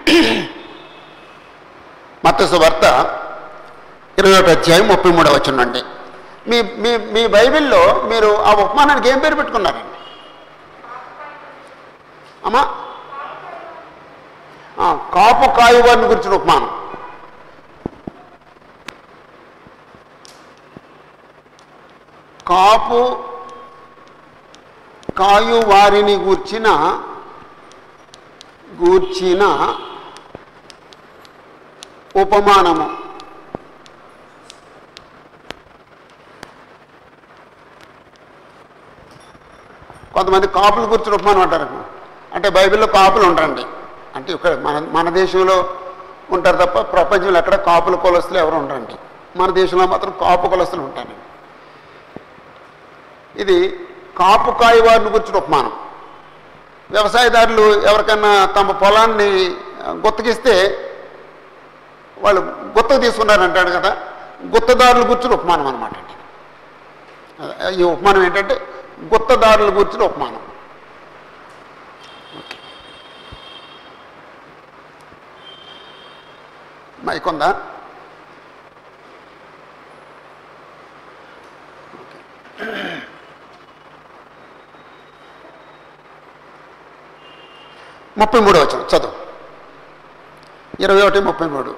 మత్తసు వార్త ఇరవై ఒకటి అధ్యాయం ముప్పై మూడవ వచ్చిండండి మీ మీ మీ బైబిల్లో మీరు ఆ ఉపమానానికి ఏం పేరు పెట్టుకున్నారండి అమ్మా ఆ, కాపు కాయువారిని గురించిన ఉపమానం కాపు కాయు వారిని గూర్చిన గూర్చిన ఉపమానము కొంతమంది కాపుల గురించి ఉపమానం అంటారు అంటే బైబిల్లో కాపులు ఉంటారండి అంటే ఇక్కడ మన మన దేశంలో ఉంటారు తప్ప ప్రపంచంలో ఎక్కడ కాపుల కులస్తులు ఎవరు ఉండరండి మన దేశంలో మాత్రం కాపు కులస్తులు ఉంటారండి ఇది కాపు కాయ వారిని గురించిన ఉపమానం వ్యవసాయదారులు ఎవరికైనా తమ పొలాన్ని గుత్తగిస్తే వాళ్ళు గుత్తకు తీసుకున్నారంటాడు కదా గుత్తదారులు కూర్చుని ఉపమానం అనమాట అండి ఈ ఉపమానం ఏంటంటే గుత్తదారులు కూర్చుని ఉపమానం మైక్ ఉందా ముప్పై మూడు వచ్చిన చదువు ఇరవై ఒకటి ముప్పై మూడు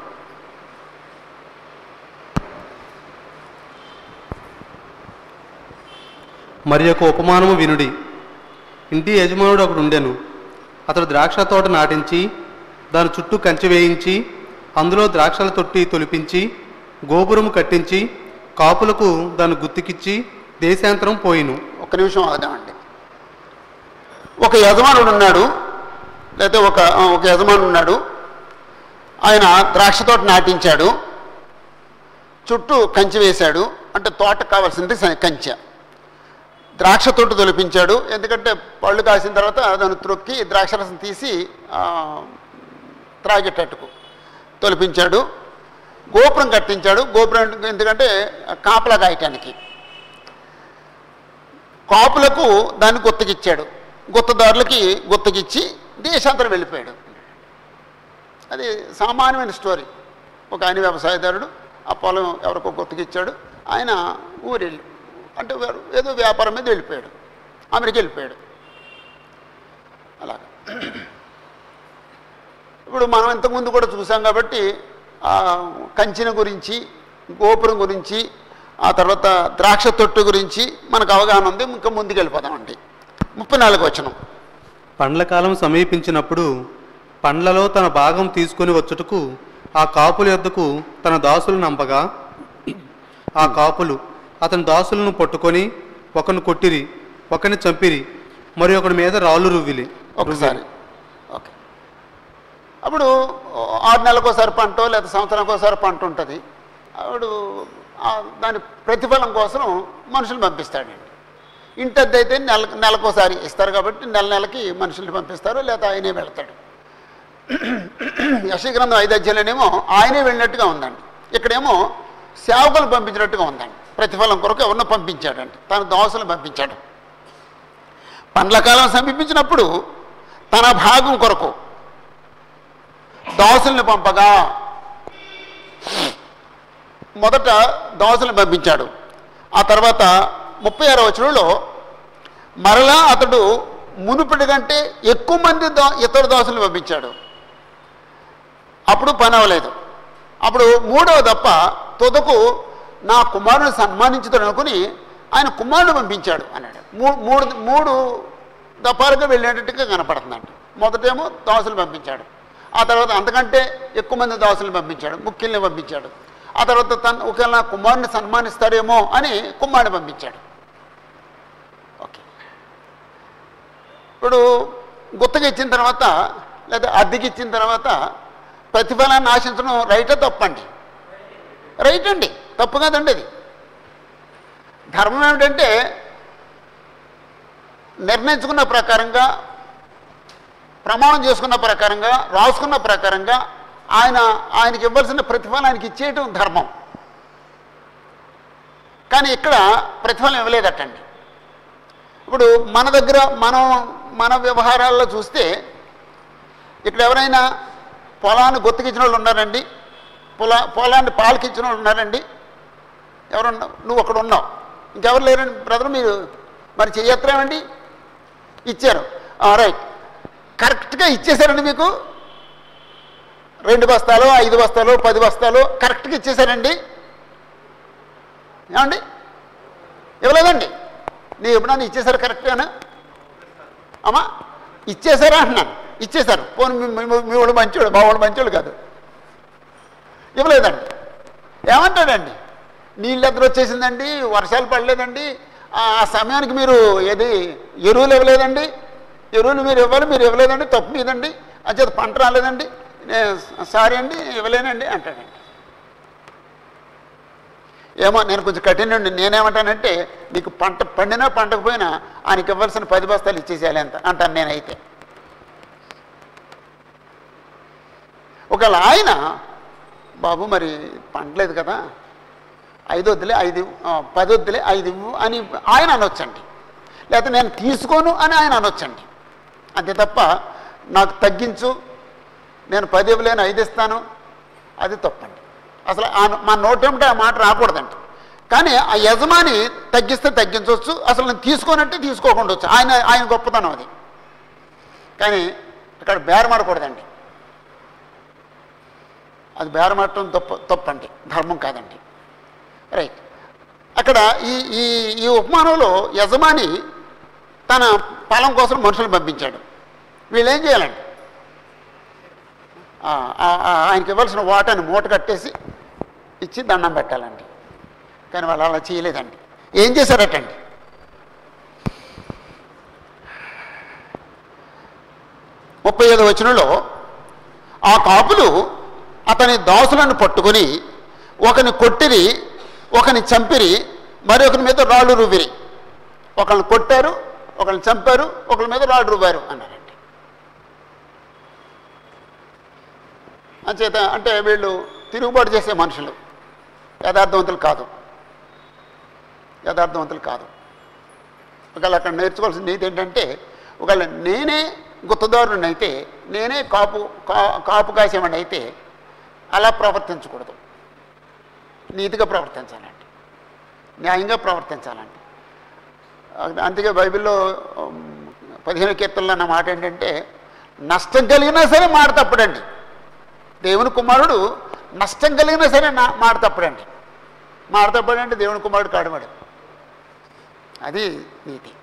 మరి యొక్క ఉపమానము వినుడి ఇంటి యజమానుడు ఒకడు ఉండెను అతడు ద్రాక్ష తోట నాటించి దాని చుట్టూ కంచె వేయించి అందులో ద్రాక్షల తొట్టి తొలిపించి గోపురము కట్టించి కాపులకు దాన్ని గుర్తికిచ్చి దేశాంతరం పోయిను ఒక్క నిమిషం ఆగుదామండి ఒక యజమానుడు ఉన్నాడు లేకపోతే ఒక ఆ, ఒక యజమానుడు ఉన్నాడు ఆయన ద్రాక్ష తోట నాటించాడు చుట్టూ కంచె వేశాడు అంటే తోటకు కావాల్సింది స- కంచె ద్రాక్ష తోట తొలిపించాడు ఎందుకంటే పళ్ళు కాసిన తర్వాత దాన్ని త్రొక్కి ద్రాక్షరసం తీసి ఆ, త్రాగేటట్టుకు తొలిపించాడు గోపురం కట్టించాడు గోపురం ఎందుకంటే కాపలా కాయటానికి కాపులకు దాన్ని గుత్తకిచ్చాడు గుత్తదారులకి గుత్తకిచ్చి దేశాంతరం వెళ్ళిపోయాడు అది సామాన్యమైన స్టోరీ ఒక ఆయన వ్యవసాయదారుడు ఆ పొలం ఎవరికో గుత్తకిచ్చాడు ఆయన ఊరెళ్ళి అంటే వేరు- ఏదో వ్యాపారం మీద వెళ్ళిపోయాడు అమెరికా వెళ్ళిపోయాడు అలాగా ఇప్పుడు మనం ఇంతకుముందు కూడా చూసాం కాబట్టి ఆ కంచిన గురించి గోపురం గురించి ఆ తర్వాత ద్రాక్ష తొట్టు గురించి మనకు అవగాహన ఉంది ఇంకా ముందుకు వెళ్ళిపోదామండి ముప్పై నాలుగు వచనం పండ్ల కాలం సమీపించినప్పుడు పండ్లలో తన భాగం తీసుకొని వచ్చుటకు ఆ కాపుల యొద్దకు తన దాసులు నంపగా ఆ కాపులు అతని దాసులను పట్టుకొని ఒకని కొట్టిరి ఒకని చంపిరి మరి ఒకడి మీద రాళ్ళు రువ్విలి ఒకసారి ఓకే అప్పుడు ఆరు నెలలకోసారి పంట లేదా సంవత్సరానికి ఒకసారి పంట ఉంటుంది అప్పుడు ఆ దాని ప్రతిఫలం కోసం మనుషులు పంపిస్తాడండి ఇంటద్దు అయితే నెల నెలకోసారి ఇస్తారు కాబట్టి నెల నెలకి మనుషుల్ని పంపిస్తారు లేదా ఆయనే వెళ్తాడు యశగ్రంథం ఐదు అధ్యాయులనేమో ఆయనే వెళ్ళినట్టుగా ఉందండి ఇక్కడేమో సేవకులు పంపించినట్టుగా ఉందండి ప్రతిఫలం కొరకు ఎవరినో పంపించాడండి తన దోసలు పంపించాడు పండ్ల కాలం సమీపించినప్పుడు తన భాగం కొరకు దాసుల్ని పంపగా మొదట దాసుల్ని పంపించాడు ఆ తర్వాత ముప్పై ఆరో వచనంలో మరలా అతడు మునుపటి కంటే ఎక్కువ మంది దా ఇతర దాసుల్ని పంపించాడు అప్పుడు పని అవ్వలేదు అప్పుడు మూడవ దప్ప తుదకు నా కుమారుని సన్మానించుతాడు అనుకుని ఆయన కుమారుని పంపించాడు అన్నాడు మూ- మూడు మూడు దఫాలుగా వెళ్ళేటట్టుగా కనపడుతుందంట మొదటేమో దాసులు పంపించాడు ఆ తర్వాత అంతకంటే ఎక్కువ మంది దాసులు పంపించాడు ముఖ్యుల్ని పంపించాడు ఆ తర్వాత తన ఒకవేళ నా కుమారుని సన్మానిస్తాడేమో అని కుమారుని పంపించాడు ఓకే ఇప్పుడు గుత్తగా ఇచ్చిన తర్వాత లేదా అద్దెకి ఇచ్చిన తర్వాత ప్రతిఫలాన్ని ఆశించడం రైటా తప్పండి రైట్ అండి తప్పు కాదండి అది ధర్మం ఏమిటంటే నిర్ణయించుకున్న ప్రకారంగా ప్రమాణం చేసుకున్న ప్రకారంగా రాసుకున్న ప్రకారంగా ఆయన ఆయనకి ఇవ్వాల్సిన ప్రతిఫలం ఆయనకి ఇచ్చేయటం ధర్మం కానీ ఇక్కడ ప్రతిఫలం ఇవ్వలేదటండి ఇప్పుడు మన దగ్గర మనం మన వ్యవహారాల్లో చూస్తే ఇక్కడ ఎవరైనా పొలాన్ని గొత్తుకిచ్చిన వాళ్ళు ఉన్నారండి పొలా పొలాన్ని పాలకిచ్చిన వాళ్ళు ఉన్నారండి ఎవరున్నా నువ్వు అక్కడ ఉన్నావు ఇంకెవరు లేరండి బ్రదర్ మీరు మరి చెయ్యత్రేమండి ఇచ్చారు రైట్ కరెక్ట్గా ఇచ్చేసారండి మీకు రెండు బస్తాలు ఐదు బస్తాలు పది బస్తాలు కరెక్ట్గా ఇచ్చేసారండి ఏమండి ఇవ్వలేదండి నీ ఎప్పుడన్నా ఇచ్చేసారు కరెక్ట్గానా అమ్మా ఇచ్చేసారా అంటున్నాను ఇచ్చేశారు పోనీ మీ- మీ- మీ వాడు మంచోడు మా వాడు మంచోడు కాదు ఇవ్వలేదండి ఏమంటాడండి నీళ్ళు ఎదురు వచ్చేసిందండి వర్షాలు పడలేదండి ఆ ఆ సమయానికి మీరు ఏది ఎరువులు ఇవ్వలేదండి ఎరువులు మీరు ఇవ్వాలి మీరు ఇవ్వలేదండి తప్పు మీదండి అంచేత పంట రాలేదండి నే- సారీ అండి ఇవ్వలేనండి అంటాడండి ఏమో నేను కొంచెం కఠినండి నేనేమంటానంటే నీకు పంట పండినా పండకపోయినా ఆయనకి ఇవ్వాల్సిన పది బస్తాలు ఇచ్చేసేయాలి అంత అంటాను నేనైతే ఒకవేళ ఆయన బాబు మరి పండలేదు కదా ఐదు వద్దులే ఐదు ఇవ్వు, ఆ, పది వద్దులే ఐదు ఇవ్వు అని ఆయన అనొచ్చండి లేకపోతే నేను తీసుకోను అని ఆయన అనొచ్చండి అంతే తప్ప నాకు తగ్గించు నేను పది ఇవ్వలేను ఐదు ఇస్తాను అది తప్పండి అసలు ఆ- మా నోటేమిటి ఆ మాట రాకూడదండి కానీ ఆ యజమాని తగ్గిస్తే తగ్గించవచ్చు అసలు నేను తీసుకోనంటే తీసుకోకుండా వచ్చు ఆయన ఆయన గొప్పతనం అది కానీ ఇక్కడ బేరమాడకూడదండి అది బేరమాడటం తప్పు తప్పండి ధర్మం కాదండి రైట్ అక్కడ ఈ ఈ ఈ ఉపమానంలో యజమాని తన పొలం కోసం మనుషులు పంపించాడు వీళ్ళు ఏం చేయాలండి ఆ, ఆ, ఆ, ఆయనకి ఇవ్వాల్సిన వాటాని మూట కట్టేసి ఇచ్చి దండం పెట్టాలండి కానీ వాళ్ళు అలా చేయలేదండి ఏం చేశారటండి ముప్పై ఐదు వచనంలో ఆ కాపులు అతని దాసులను పట్టుకొని ఒకని కొట్టిరి ఒకని చంపిరి మరి ఒకరి మీద రాళ్ళు రువ్విరి ఒకళ్ళని కొట్టారు ఒకళ్ళని చంపారు ఒకళ్ళ మీద రాళ్ళు రువ్వారు అన్నారండి అంచేత అంటే వీళ్ళు తిరుగుబాటు చేసే మనుషులు యథార్థవంతులు కాదు యథార్థవంతులు కాదు ఒకవేళ అక్కడ నేర్చుకోవాల్సిన నీతి ఏంటంటే ఒకవేళ నేనే గుత్తదారుని అయితే నేనే కాపు కా కాపు కాసేవాడిని అయితే అలా ప్రవర్తించకూడదు నీతిగా ప్రవర్తించాలండి న్యాయంగా ప్రవర్తించాలండి అందుకే బైబిల్లో ఉమ్, పదిహేను కీర్తనలో అన్న మాట ఏంటంటే నష్టం కలిగినా సరే మాట తప్పుడండి దేవుని కుమారుడు నష్టం కలిగినా సరే నా మాట తప్పుడండి మాట తప్పుడంటే దేవుని కుమారుడు కాడవాడు అది నీతి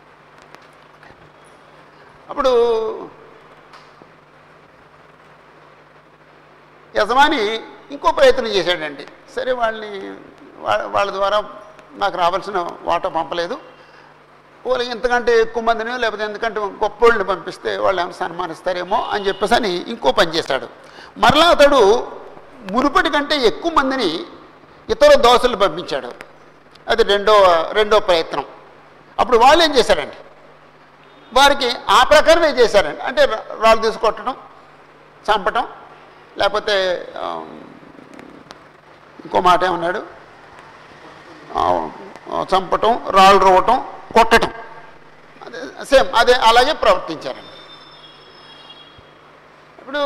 అప్పుడు యజమాని ఇంకో ప్రయత్నం చేశాడండి సరే వాళ్ళని వా- వాళ్ళ ద్వారా నాకు రావాల్సిన వాటా పంపలేదు పోలే ఎంతకంటే ఎక్కువ మందిని లేకపోతే ఎందుకంటే గొప్ప వాళ్ళని పంపిస్తే వాళ్ళు ఏమైనా సన్మానిస్తారేమో అని చెప్పేసి అని ఇంకో పని చేశాడు మరలా అతడు మునుపటి కంటే ఎక్కువ మందిని ఇతర దోశలు పంపించాడు అది రెండో రెండో ప్రయత్నం అప్పుడు వాళ్ళు ఏం చేశారండి వారికి ఆ ప్రకారమే చేశారండి అంటే రా- రాళ్ళు తీసుకొట్టడం చంపటం లేకపోతే ఆ, ఇంకో మాట ఏమన్నాడు ఆ, ఆ, చంపటం రాళ్ళు రువ్వటం కొట్టటం అదే సేమ్ అదే అలాగే ప్రవర్తించారండి ఇప్పుడు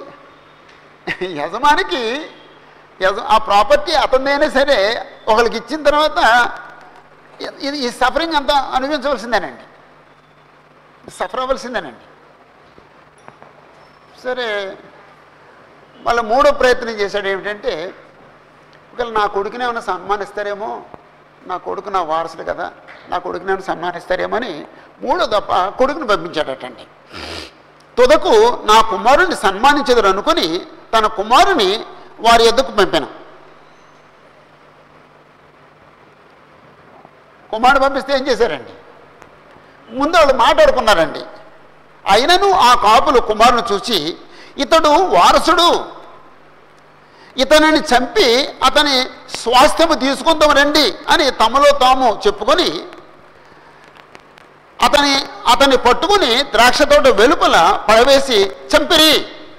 యజమానికి యజ ఆ ప్రాపర్టీ అతనిదైనా సరే ఒకరికి ఇచ్చిన తర్వాత ఇది ఈ సఫరింగ్ అంతా అనుభవించవలసిందేనండి సఫర్ అవ్వాల్సిందేనండి సరే మళ్ళీ మూడో ప్రయత్నం చేశాడు ఏమిటంటే ఒకవేళ నా కొడుకుని ఏమైనా సన్మానిస్తారేమో నా కొడుకు నా వారసుడు కదా నా కొడుకుని ఏమైనా సన్మానిస్తారేమో అని మూడో తప్ప కొడుకుని పంపించాడటండి తుదకు నా కుమారుని సన్మానించదురు అనుకుని తన కుమారుని వారి ఎద్దుకు పంపాను కుమారుడు పంపిస్తే ఏం చేశారండి ముందు వాళ్ళు మాట్లాడుకున్నారండి అయినను ఆ కాపులు కుమారుని చూసి ఇతడు వారసుడు ఇతనిని చంపి అతని స్వాస్థ్యము తీసుకుందాం రండి అని తమలో తాము చెప్పుకొని అతని అతన్ని పట్టుకుని ద్రాక్ష తోట వెలుపల పడవేసి చంపిరి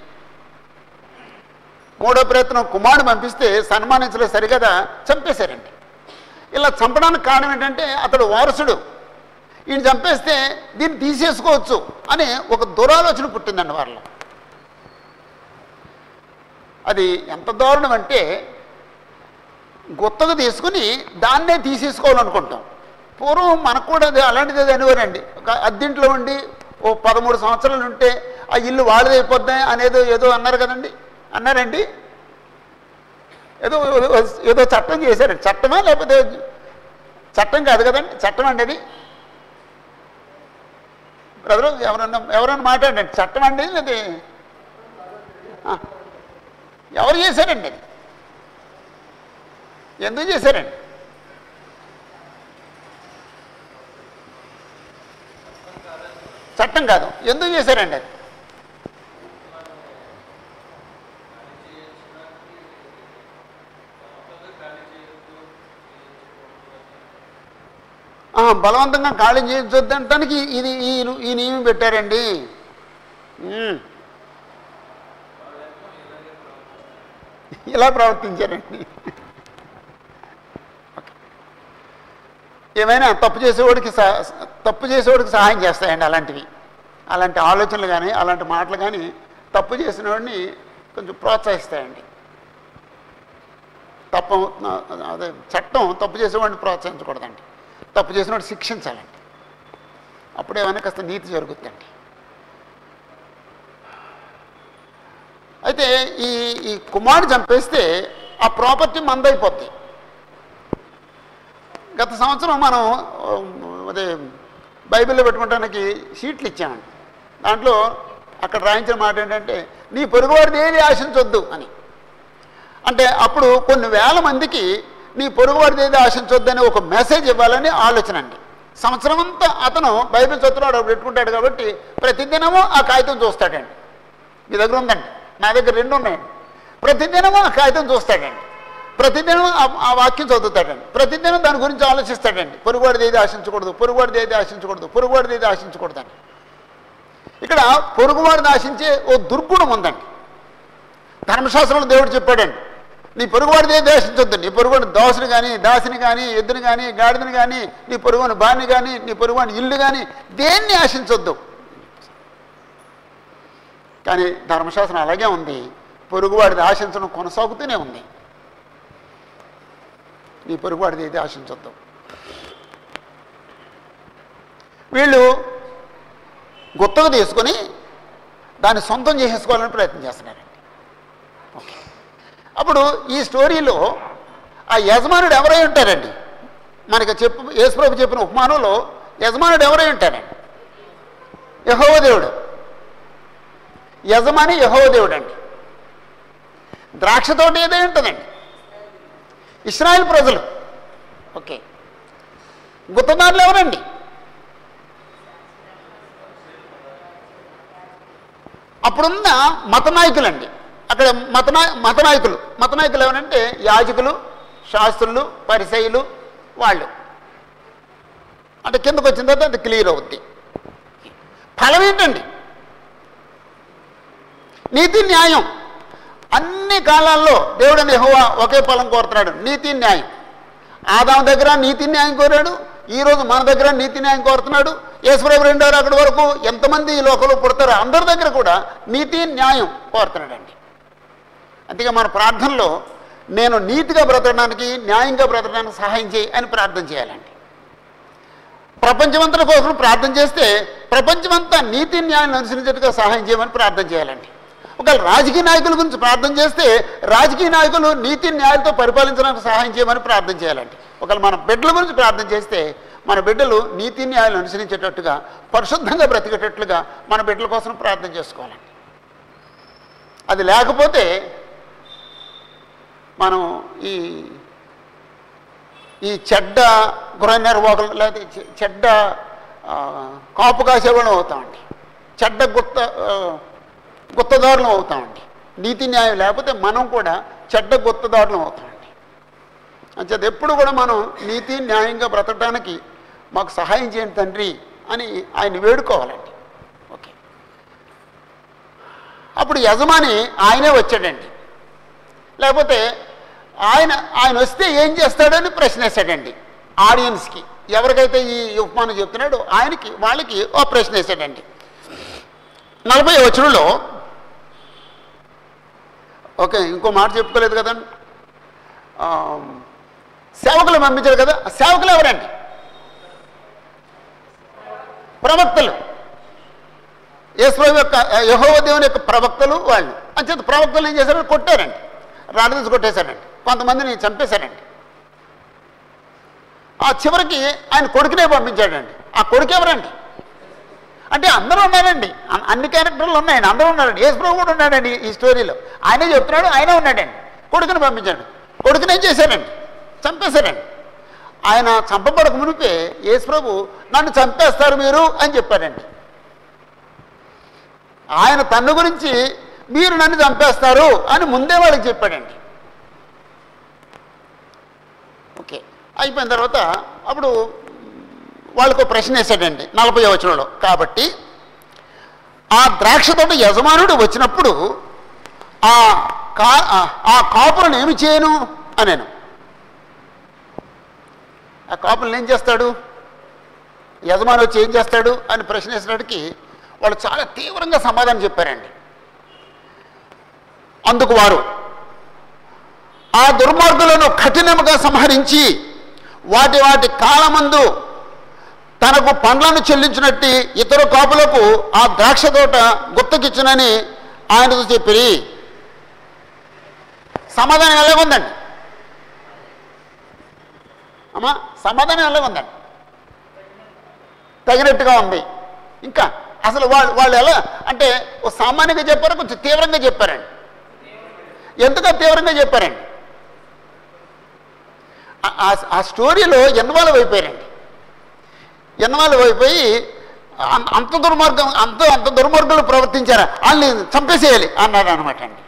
మూడో ప్రయత్నం కుమారుడు పంపిస్తే సన్మానించలేదు సరిగదా చంపేశారండి ఇలా చంపడానికి కారణం ఏంటంటే అతడు వారసుడు ఈయన చంపేస్తే దీన్ని తీసేసుకోవచ్చు అని ఒక దురాలోచన పుట్టిందండి వాళ్ళలో అది ఎంత దారుణం అంటే గుత్తకు తీసుకుని దాన్నే తీసేసుకోవాలనుకుంటాం పూర్వం మనకు కూడా అది అలాంటిది అది అనేవారండి ఒక అద్దెంట్లో ఉండి ఓ పదమూడు సంవత్సరాలు ఉంటే ఆ ఇల్లు వాళ్ళదైపోద్ది అనేది ఏదో అన్నారు కదండి అన్నారండి ఏదో ఏదో చట్టం చేశారండి చట్టమా లేకపోతే చట్టం కాదు కదండి చట్టం అండి అది బ్రదరు ఎవరన్నా ఎవరన్నా మాట్లాడండి చట్టం అండి అది ఆ, ఎవరు చేశారండి అది ఎందుకు చేశారండి చట్టం కాదు ఎందుకు చేశారండి అది ఆ, బలవంతంగా ఖాళీ చేయించొద్దంటానికి ఇది ఈ ఈ నియమం పెట్టారండి ఉమ్. ఇలా ప్రవర్తించారండి ఏమైనా తప్పు చేసేవాడికి సహ- తప్పు చేసేవాడికి సహాయం చేస్తాయండి అలాంటివి అలాంటి ఆలోచనలు కానీ అలాంటి మాటలు కానీ తప్పు చేసిన వాడిని కొంచెం ప్రోత్సహిస్తాయండి తప్పు అదే చట్టం తప్పు చేసేవాడిని ప్రోత్సహించకూడదండి తప్పు చేసినవాడు శిక్షించాలండి అప్పుడేమైనా కాస్త నీతి జరుగుతుందండి అయితే ఈ ఈ కుమారుడు చంపేస్తే ఆ ప్రాపర్టీ మందైపోద్ది గత సంవత్సరం మనం ఉమ్, అదే బైబిల్లో పెట్టుకోవడానికి షీట్లు ఇచ్చామండి దాంట్లో అక్కడ రాయించిన మాట ఏంటంటే నీ పొరుగువాడిది ఏది ఆశించొద్దు అని అంటే అప్పుడు కొన్ని వేల మందికి నీ పొరుగువాడిది ఏది ఆశించొద్దు అని ఒక మెసేజ్ ఇవ్వాలని ఆలోచన అండి సంవత్సరం అంతా అతను బైబిల్ చదువుతున్నాడు అప్పుడు పెట్టుకుంటాడు కాబట్టి ప్రతిదినము ఆ కాగితం చూస్తాడండి మీ దగ్గర ఉందండి నా దగ్గర రెండు ఉన్నాయండి ప్రతిదినము ఆ కాగితం చూస్తాడండి ప్రతిదినం ఆ- ఆ వాక్యం చదువుతాడండి ప్రతిదినం దాని గురించి ఆలోచిస్తాడండి పొరుగువాడిది ఏది ఆశించకూడదు పొరుగువాడిది ఏది ఆశించకూడదు పొరుగువాడిది ఏది ఆశించకూడదండి ఇక్కడ పొరుగువాడిని ఆశించే ఓ దుర్గుణం ఉందండి ధర్మశాస్త్రంలో దేవుడు చెప్పాడండి నీ పొరుగువాడిదే దేశించొద్దు నీ పొరుగువాడి దోసని కానీ దాసిని కానీ ఎద్దుని కానీ గాడిదని కానీ నీ పొరుగువాని బాని కానీ నీ పొరుగువాని ఇల్లు కానీ దేన్ని ఆశించొద్దు కానీ ధర్మశాస్త్రం అలాగే ఉంది పొరుగువాడిది ఆశించడం కొనసాగుతూనే ఉంది నీ పొరుగువాడిది ఏది ఆశించొద్దు వీళ్ళు గుత్తకు తీసుకొని దాన్ని సొంతం చేసేసుకోవాలని ప్రయత్నం చేస్తున్నారండి ఓకే అప్పుడు ఈ స్టోరీలో ఆ యజమానుడు ఎవరై ఉంటారండి మనకి చెప్పు యేసుప్రభు చెప్పిన ఉపమానంలో యజమానుడు ఎవరై ఉంటారండి యహోవ దేవుడు యజమాని యహోవ దేవుడు అండి ద్రాక్ష తోట ఏదై ఉంటుందండి ఇస్రాయల్ ప్రజలు ఓకే గుత్తదారులు ఎవరండి అప్పుడున్న మత నాయకులండి అక్కడ మత నా- మత నాయకులు మత నాయకులు ఎవరంటే యాజకులు శాస్త్రులు పరిసయులు వాళ్ళు అంటే కిందకు వచ్చిన తర్వాత అది క్లియర్ అవుద్ది ఫలం ఏంటండి నీతి న్యాయం అన్ని కాలాల్లో దేవుడని యెహోవా ఒకే ఫలం కోరుతున్నాడు నీతి న్యాయం ఆదాం దగ్గర నీతి న్యాయం కోరాడు ఈరోజు మన దగ్గర నీతి న్యాయం కోరుతున్నాడు యేసుప్రభు రెండో అక్కడి వరకు ఎంతమంది ఈ లోకంలో పుడతారో అందరి దగ్గర కూడా నీతి న్యాయం కోరుతున్నాడండి అందుకే మన ప్రార్థనలో నేను నీతిగా బ్రతకడానికి న్యాయంగా బ్రతకడానికి సహాయం చేయి అని ప్రార్థన చేయాలండి ప్రపంచమంతటి కోసం ప్రార్థన చేస్తే ప్రపంచమంతా నీతి న్యాయాన్ని అనుసరించేట్టుగా సహాయం చేయమని ప్రార్థన చేయాలండి ఒకవేళ రాజకీయ నాయకుల గురించి ప్రార్థన చేస్తే రాజకీయ నాయకులు నీతి న్యాయాలతో పరిపాలించడానికి సహాయం చేయమని ప్రార్థన చేయాలండి ఒకవేళ మన బిడ్డల గురించి ప్రార్థన చేస్తే మన బిడ్డలు నీతి న్యాయాలను అనుసరించేటట్టుగా పరిశుద్ధంగా బ్రతికేటట్లుగా మన బిడ్డల కోసం ప్రార్థన చేసుకోవాలండి అది లేకపోతే మనం ఈ ఈ చెడ్డ గృహ నిర్వాహకులు లేకపోతే చె- చెడ్డ ఆ, కాపు కాసేవాళ్ళం అవుతామండి చెడ్డ గుత్త ఆ, గుత్తదారులం అవుతామండి నీతి న్యాయం లేకపోతే మనం కూడా చెడ్డ గుత్తదారులం అవుతామండి అంచేది ఎప్పుడు కూడా మనం నీతి న్యాయంగా బ్రతకడానికి మాకు సహాయం చేయండి తండ్రి అని ఆయన వేడుకోవాలండి ఓకే అప్పుడు యజమాని ఆయనే వచ్చాడండి లేకపోతే ఆయన ఆయన వస్తే ఏం చేస్తాడని ప్రశ్న వేశాడండి ఆడియన్స్కి ఎవరికైతే ఈ ఉపమానం చెప్తున్నాడో ఆయనకి వాళ్ళకి ఓ ప్రశ్న వేశాడండి నలభై వచనంలో ఓకే ఇంకో మాట చెప్పుకోలేదు కదండి ఆ, సేవకులు పంపించారు కదా ఆ సేవకులు ఎవరండి ప్రవక్తలు యేసుప్రభు యొక్క యహోవ దేవుని యొక్క ప్రవక్తలు వాళ్ళు అంచేత ప్రవక్తలు ఏం చేశారు కొట్టారండి రాళ్ళు తీసి కొట్టేశారండి కొంతమందిని చంపేశారండి ఆ చివరికి ఆయన కొడుకునే పంపించాడండి ఆ కొడుకు ఎవరండి అంటే అందరూ ఉన్నారండి అన్- అన్ని క్యారెక్టర్లు ఉన్నాయండి అందరూ ఉన్నారండి యేసుప్రభు కూడా ఉన్నాడండి ఈ స్టోరీలో ఆయనే చెప్తున్నాడు ఆయనే ఉన్నాడండి కొడుకుని పంపించాడు కొడుకుని ఏం చేశారండి చంపేశారండి ఆయన చంపబడక మునిపే యేసుప్రభు నన్ను చంపేస్తారు మీరు అని చెప్పాడండి ఆయన తన్ను గురించి మీరు నన్ను చంపేస్తారు అని ముందే వాళ్ళకి చెప్పాడండి ఓకే అయిపోయిన తర్వాత అప్పుడు వాళ్ళకు ఒక ప్రశ్న వేసాడండి నలభై వచనంలో కాబట్టి ఆ ద్రాక్ష తోట యజమానుడు వచ్చినప్పుడు ఆ కా ఆ- ఆ కాపులను ఏమి చేయను అనేను ఆ కాపులను ఏం చేస్తాడు యజమాని వచ్చి ఏం చేస్తాడు అని ప్రశ్న వేసినప్పటికీ వాళ్ళు చాలా తీవ్రంగా సమాధానం చెప్పారండి అందుకు వారు ఆ దుర్మార్గులను కఠినముగా సంహరించి వాటి వాటి కాలమందు తనకు పండ్లను చెల్లించినట్టు ఇతర కాపులకు ఆ ద్రాక్ష తోట గుర్తుకిచ్చునని ఆయనతో చెప్పి సమాధానం ఎలాగుందండి అమ్మా సమాధానం ఎలాగుందండి తగినట్టుగా ఉంది ఇంకా అసలు వాళ్ళు వాళ్ళు ఎలా అంటే ఓ సామాన్యంగా చెప్పారు కొంచెం తీవ్రంగా చెప్పారండి ఎందుకు తీవ్రంగా చెప్పారండి ఆ- ఆ- ఆ స్టోరీలో ఇన్వాల్వ్ అయిపోయారండి ఇన్వాల్వ్ అయిపోయి అం- అంత దుర్మార్గం అంత అంత దుర్మార్గులు ప్రవర్తించారా వాళ్ళని చంపేసేయాలి అన్నారు అనమాట అండి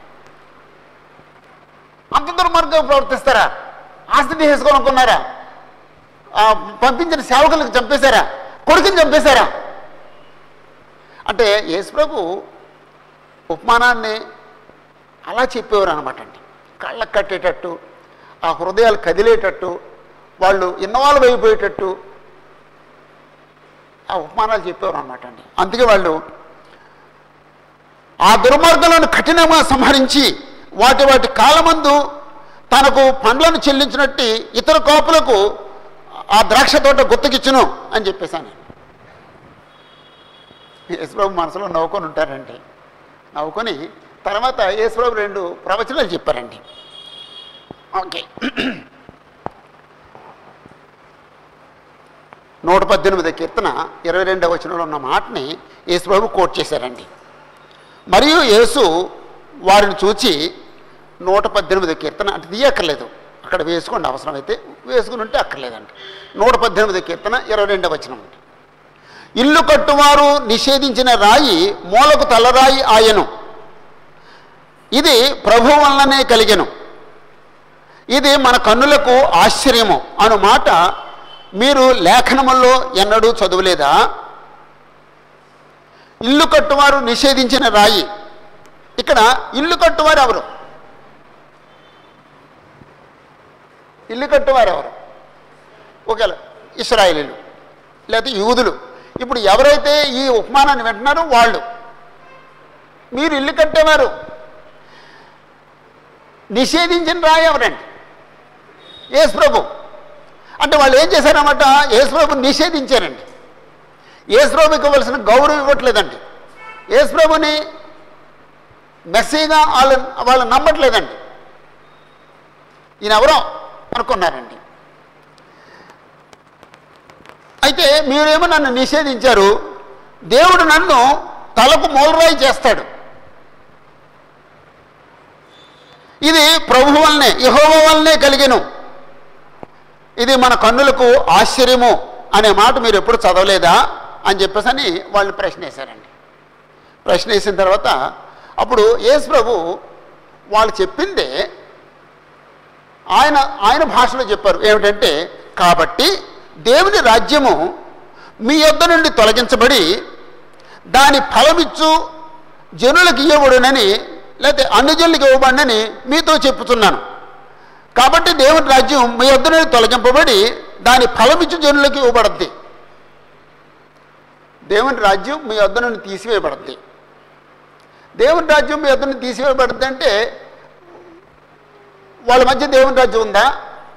అంత దుర్మార్గం ప్రవర్తిస్తారా ఆస్తి తీసుకోవాలనుకున్నారా ఆ, పంపించిన సేవకులకు చంపేశారా కొడుకుని చంపేశారా అంటే యేసుప్రభు ఉపమానాన్ని అలా చెప్పేవారు అనమాట అండి కళ్ళకు కట్టేటట్టు ఆ హృదయాలు కదిలేటట్టు వాళ్ళు ఇన్వాల్వ్ అయిపోయేటట్టు ఆ ఉపమానాలు చెప్పేవారు అనమాట అండి అందుకే వాళ్ళు ఆ దుర్మార్గులను కఠినంగా సంహరించి వాటి వాటి కాలమందు తనకు పండ్లను చెల్లించినట్టు ఇతర కాపులకు ఆ ద్రాక్ష తోట గుర్తుకిచ్చును అని చెప్పేశాను యేసుప్రభు మనసులో నవ్వుకొని ఉంటారండి నవ్వుకొని తర్వాత యేసుప్రభు రెండు ప్రవచనాలు చెప్పారండి ఓకే నూట పద్దెనిమిది కీర్తన ఇరవై రెండవ వచనంలో ఉన్న మాటని యేసుప్రభు కోట్ చేశారండి మరియు యేసు వారిని చూచి నూట పద్దెనిమిది కీర్తన అంటే తీయక్కర్లేదు అక్కడ వేసుకోండి అవసరమైతే వేసుకుని ఉంటే అక్కర్లేదండి నూట పద్దెనిమిది కీర్తన ఇరవై రెండవ వచనం అండి ఇల్లు కట్టువారు నిషేధించిన రాయి మూలకు తలరాయి ఆయను ఇది ప్రభు వలననే కలిగెను ఇది మన కన్నులకు ఆశ్చర్యము అను మాట మీరు లేఖనముల్లో ఎన్నడూ చదవలేదా ఇల్లు కట్టువారు నిషేధించిన రాయి ఇక్కడ ఇల్లు కట్టువారు ఎవరు ఇల్లు కట్టువారు ఎవరు ఒకవేళ ఇస్రాయేలీలు లేకపోతే యూదులు ఇప్పుడు ఎవరైతే ఈ ఉపమానాన్ని వింటున్నారో వాళ్ళు మీరు ఇల్లు కట్టేవారు నిషేధించిన రాయి ఎవరండి యేసుప్రభు అంటే వాళ్ళు ఏం చేశారన్నమాట యేసుప్రభు నిషేధించారండి యేసుప్రభుకి ఇవ్వాల్సిన గౌరవం ఇవ్వట్లేదండి యేసుప్రభుని మెస్సీగా వాళ్ళు వాళ్ళు నమ్మట్లేదండి ఈయన ఎవరో అనుకున్నారండి అయితే మీరేమో నన్ను నిషేధించారు దేవుడు నన్ను తలకు మూలరాయి చేస్తాడు ఇది ప్రభు వల్లనే యహోవ వల్లనే కలిగెను ఇది మన కన్నులకు ఆశ్చర్యము అనే మాట మీరు ఎప్పుడు చదవలేదా అని చెప్పేసి అని వాళ్ళు ప్రశ్న వేశారండి ప్రశ్న వేసిన తర్వాత అప్పుడు యేసు ప్రభు వాళ్ళు చెప్పిందే ఆయన ఆయన భాషలో చెప్పారు ఏమిటంటే కాబట్టి దేవుని రాజ్యము మీ యొద్ద నుండి తొలగించబడి దాని ఫలమిచ్చు జనులకు ఇవ్వబడునని లేకపోతే అన్ని జనులకు ఇవ్వబడినని మీతో చెప్పుతున్నాను కాబట్టి దేవుని రాజ్యం మీ యొద్ద నుండి తొలగింపబడి దాని ఫలమిచ్చు జనులకు ఇవ్వబడద్ది దేవుని రాజ్యం మీ యొద్ద నుండి తీసివేయబడద్ది దేవుని రాజ్యం మీ యొద్ద నుండి తీసివేయబడద్ది అంటే వాళ్ళ మధ్య దేవుని రాజ్యం ఉందా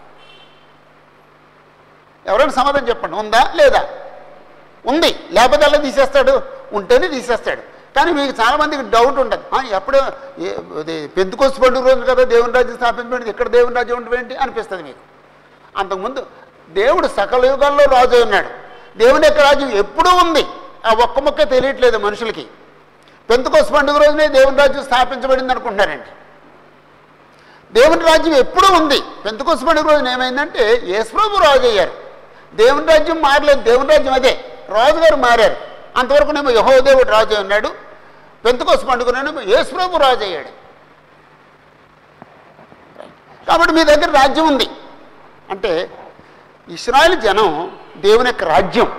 ఎవరైనా సమాధానం చెప్పండి ఉందా లేదా ఉంది లేకపోతే అలా తీసేస్తాడు ఉంటేనే తీసేస్తాడు కానీ మీకు చాలా మందికి డౌట్ ఉంటుంది "ఆ, ఎప్పుడు ఏ- ఇది పెంతుకోసి పండుగ రోజు కదా దేవుని రాజ్యం స్థాపించబడింది ఇక్కడ దేవుని రాజ్యం ఉండడం ఏంటి అనిపిస్తుంది మీకు అంతకుముందు దేవుడు సకల యుగాల్లో రాజు అయి ఉన్నాడు దేవుని యొక్క రాజ్యం ఎప్పుడూ ఉంది ఆ ఒక్క మొక్క తెలియట్లేదు మనుషులకి పెంతుకోసి పండుగ రోజునే దేవుని రాజ్యం స్థాపించబడింది అనుకుంటున్నారండి దేవుని రాజ్యం ఎప్పుడూ ఉంది పెంతుకోసి పండుగ రోజున ఏమైందంటే యేసుప్రభు రాజు అయ్యారు దేవుని రాజ్యం మారలేదు దేవుని రాజ్యం అదే రాజుగారు మారారు అంతవరకునేమో యహో దేవుడు రాజు అయి ఉన్నాడు పెంతుకోసి పండుగనేమో యేసుప్రభు రాజు అయ్యాడు కాబట్టి మీ దగ్గర రాజ్యం ఉంది అంటే ఇస్రాయల్ జనం దేవుని యొక్క రాజ్యం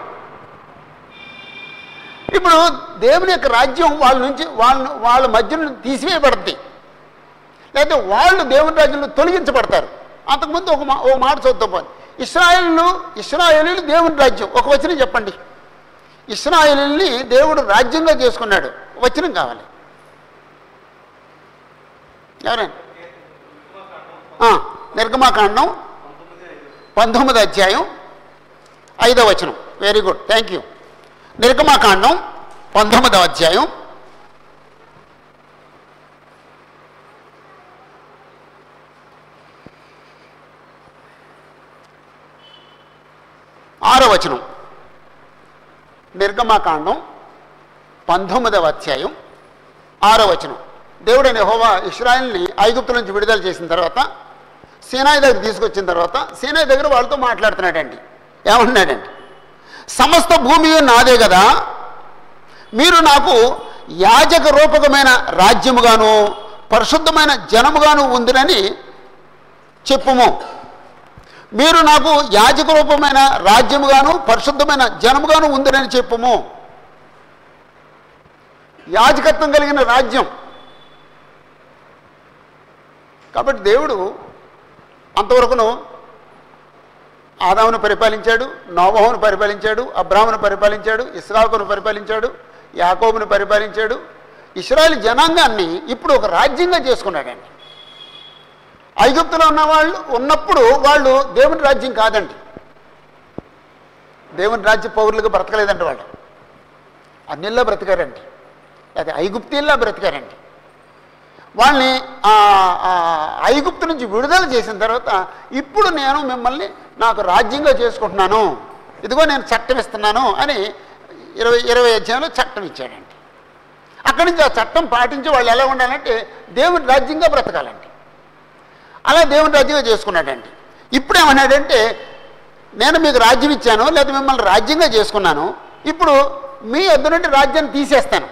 ఇప్పుడు దేవుని యొక్క రాజ్యం వాళ్ళ నుంచి వాళ్ళ వాళ్ళ మధ్య నుండి తీసివేయబడుద్ది లేకపోతే వాళ్ళు దేవుని రాజ్యంలో తొలగించబడతారు అంతకుముందు ఒక మా ఓ మాట చూద్దాం పోనీ. ఇస్రాయేలు ఇస్రాయేలీలు దేవుని రాజ్యం ఒక వచనం చెప్పండి ఇస్రాయేలీని దేవుడు రాజ్యంగా చేసుకున్నాడు వచనం కావాలి ఎవరైనా ఆ, నిర్గమాకాండం పంతొమ్మిది అధ్యాయం ఐదవ వచనం వెరీ గుడ్ థ్యాంక్ యూ నిర్గమాకాండం పంతొమ్మిదవ అధ్యాయం ఆరో వచనం నిర్గమాకాండం పంతొమ్మిదవ అధ్యాయం ఆరో వచనం దేవుడైన హోవా ఇస్రాయల్ని ఐగుప్తు నుంచి విడుదల చేసిన తర్వాత సీనాయి దగ్గర తీసుకొచ్చిన తర్వాత సీనాయి దగ్గర వాళ్ళతో మాట్లాడుతున్నాడండి ఏమంటున్నాడండి సమస్త భూమి నాదే కదా మీరు నాకు యాజక రూపకమైన రాజ్యముగాను పరిశుద్ధమైన జనముగాను ఉందినని చెప్పుము మీరు నాకు యాజక రూపమైన రాజ్యముగాను పరిశుద్ధమైన జనముగాను ఉందినని చెప్పుము యాజకత్వం కలిగిన రాజ్యం కాబట్టి దేవుడు అంతవరకును ఆదామును పరిపాలించాడు నోవహును పరిపాలించాడు అబ్రాహ్మును పరిపాలించాడు ఇస్రాకును పరిపాలించాడు యాకోబును పరిపాలించాడు ఇస్రాయల్ జనాంగాన్ని ఇప్పుడు ఒక రాజ్యంగా చేసుకున్నాడండి ఐగుప్తులో ఉన్న వాళ్ళు ఉన్నప్పుడు వాళ్ళు దేవుని రాజ్యం కాదండి దేవుని రాజ్య పౌరులుగా బ్రతకలేదండి వాళ్ళు అన్నిల్లో బ్రతికారండి అది ఐగుప్తీల్లో బ్రతికారండి వాళ్ళని ఆ, ఆ, ఐగుప్తు నుంచి విడుదల చేసిన తర్వాత ఇప్పుడు నేను మిమ్మల్ని నాకు రాజ్యంగా చేసుకుంటున్నాను ఇదిగో నేను చట్టం ఇస్తున్నాను అని ఇరవై ఇరవై అధ్యాయంలో చట్టం ఇచ్చాడండి అక్కడి నుంచి ఆ చట్టం పాటించి వాళ్ళు ఎలా ఉండాలంటే దేవుని రాజ్యంగా బ్రతకాలండి అలా దేవుని రాజ్యంగా చేసుకున్నాడండి ఇప్పుడు ఏమన్నాడంటే నేను మీకు రాజ్యం ఇచ్చాను లేదా మిమ్మల్ని రాజ్యంగా చేసుకున్నాను ఇప్పుడు మీ వద్ద నుండి రాజ్యాన్ని తీసేస్తాను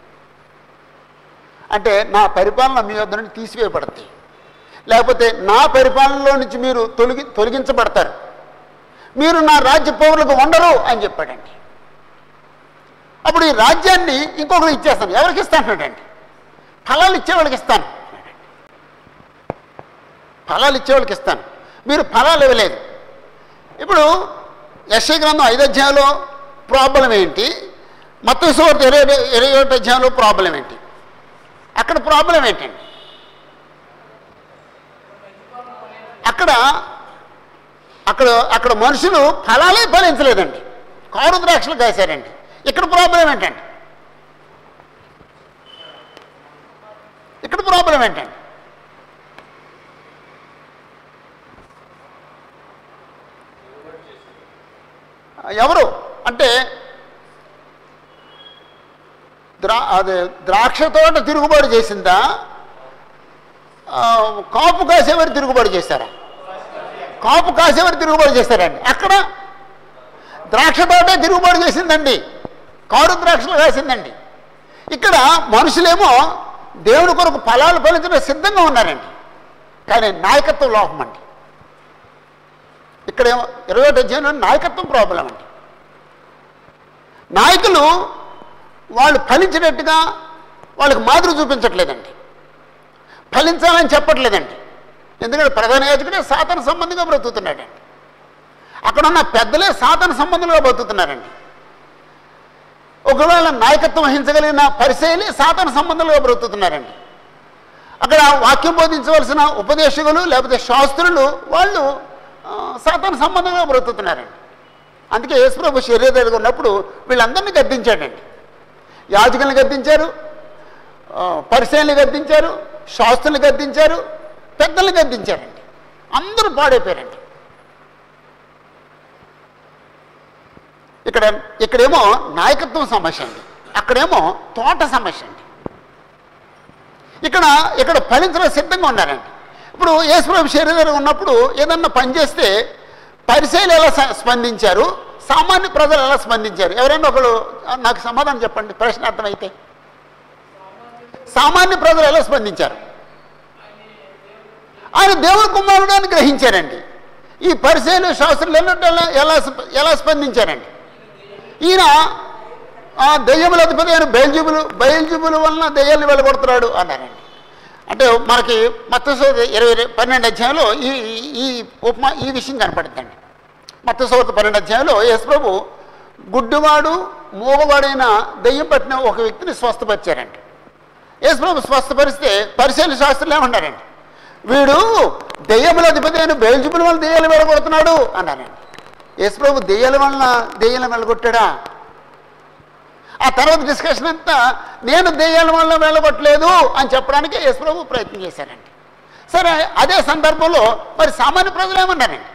అంటే నా పరిపాలన మీ వద్ద నుండి తీసివేయబడుతుంది లేకపోతే నా పరిపాలనలో నుంచి మీరు తొలగి తొలగించబడతారు మీరు నా రాజ్య పౌరులకు ఉండరు అని చెప్పాడండి అప్పుడు ఈ రాజ్యాన్ని ఇంకొకరు ఇచ్చేస్తాను ఎవరికి ఇస్తానండి ఫలాలు ఇచ్చేవాళ్ళకి ఇస్తాను ఫలాలు ఇచ్చేవాళ్ళకి ఇస్తాను మీరు ఫలాలు ఇవ్వలేదు ఇప్పుడు యశ్వ గ్రంథం ఐదు అధ్యాయంలో ప్రాబ్లం ఏంటి మొత్తం సువార్త ఇరవై ఇరవై ఒకటి అధ్యాయంలో ప్రాబ్లం ఏంటి అక్కడ ప్రాబ్లం ఏంటండి అక్కడ అక్కడ అక్కడ మనుషులు ఫలాలే ఫలించలేదండి కారు ద్రాక్షలు కాశారండి ఇక్కడ ప్రాబ్లం ఏంటండి ఇక్కడ ప్రాబ్లం ఏంటండి ఎవరు అంటే ద్రా అదే ద్రాక్ష తోట తిరుగుబాటు చేసిందా ఆ, కాపు కాసేవారు తిరుగుబాటు చేస్తారా కాపు కాసేవారు తిరుగుబాటు చేస్తారండి అక్కడ ద్రాక్ష తోటే తిరుగుబాటు చేసిందండి కారు ద్రాక్షలు కాసిందండి ఇక్కడ మనుషులేమో దేవుని కొరకు ఫలాలు ఫలించడం సిద్ధంగా ఉన్నారండి కానీ నాయకత్వం లోపం అండి ఇక్కడేమో ఇరవై ఒకటి అధ్యాయంలో నాయకత్వం ప్రాబ్లం అండి నాయకులు వాళ్ళు ఫలించినట్టుగా వాళ్ళకి మాదిరి చూపించట్లేదండి ఫలించాలని చెప్పట్లేదండి ఎందుకంటే ప్రధాన యాజకుడే సాతన సంబంధంగా బ్రతుకుతున్నాడండి అక్కడ ఉన్న పెద్దలే సాతన సంబంధంగా బ్రతుకుతున్నారండి ఒకవేళ నాయకత్వం వహించగలిగిన పరిశైలి సాతన సంబంధంగా బ్రతుకుతున్నారండి అక్కడ వాక్యం బోధించవలసిన ఉపదేశకులు లేకపోతే శాస్త్రులు వాళ్ళు ఆ, సాతాన సంబంధంగా బ్రతుకుతున్నారండి అందుకే యేసుప్రభు శరీరం ఉన్నప్పుడు వీళ్ళందరినీ గద్దించాడండి యాజకుల్ని గద్దించారు ఆ, పరిశీలనలు గద్దించారు శాస్త్రులు గద్దించారు పెద్దల్ని గద్దించారండి అందరూ పాడైపోయారండి ఇక్కడ ఇక్కడేమో నాయకత్వం సమస్య అండి అక్కడేమో తోట సమస్య అండి ఇక్కడ ఇక్కడ ఫలించడం సిద్ధంగా ఉన్నారండి ఇప్పుడు యేసుప్రభు శరీరం ఉన్నప్పుడు ఏదన్నా పని చేస్తే పరిశీలి ఎలా స- స్పందించారు సామాన్య ప్రజలు ఎలా స్పందించారు ఎవరైనా ఒకరు నాకు సమాధానం చెప్పండి ప్రశ్న అర్థమైతే సామాన్య ప్రజలు ఎలా స్పందించారు ఆయన దేవుని కుమారుడు అని గ్రహించారండి ఈ పరిశీలు శాస్త్రులు ఎలా ఎలా స్ప- ఎలా స్పందించారండి ఈయన ఆ దెయ్యముల అధిపతి అయిన బయల్జుబులు బయల్జుబుల వలన దెయ్యాన్ని వెళ్ళగొడుతున్నాడు అన్నారండి అంటే మనకి మత్తసోద ఇరవై రె- పన్నెండు అధ్యాయంలో ఈ ఈ- ఈ ఉపమా ఈ విషయం కనపడుతుందండి మత్తసోద పన్నెండు అధ్యాయంలో యేసుప్రభు గుడ్డివాడు మూగవాడైన దెయ్యం పట్టిన ఒక వ్యక్తిని స్వస్థపరిచారండి యేసుప్రభు స్వస్థపరిస్తే పరిశీలన శాస్త్రులు ఏమన్నారండి వీడు దెయ్యముల అధిపతి అయిన బయల్జుబుల వల్ల దెయ్యాలు వెళ్ళగొడుతున్నాడు అన్నారండి యేసుప్రభు దెయ్యాల వలన దెయ్యాలను వెళ్ళగొట్టాడా ఆ తర్వాత డిస్కషన్ అంతా నేను దెయ్యాల వల్ల వెళ్ళగొట్టలేదు అని చెప్పడానికి యేసుప్రభు ప్రయత్నం చేశారండి సరే అదే సందర్భంలో మరి సామాన్య ప్రజలు ఏమన్నారండి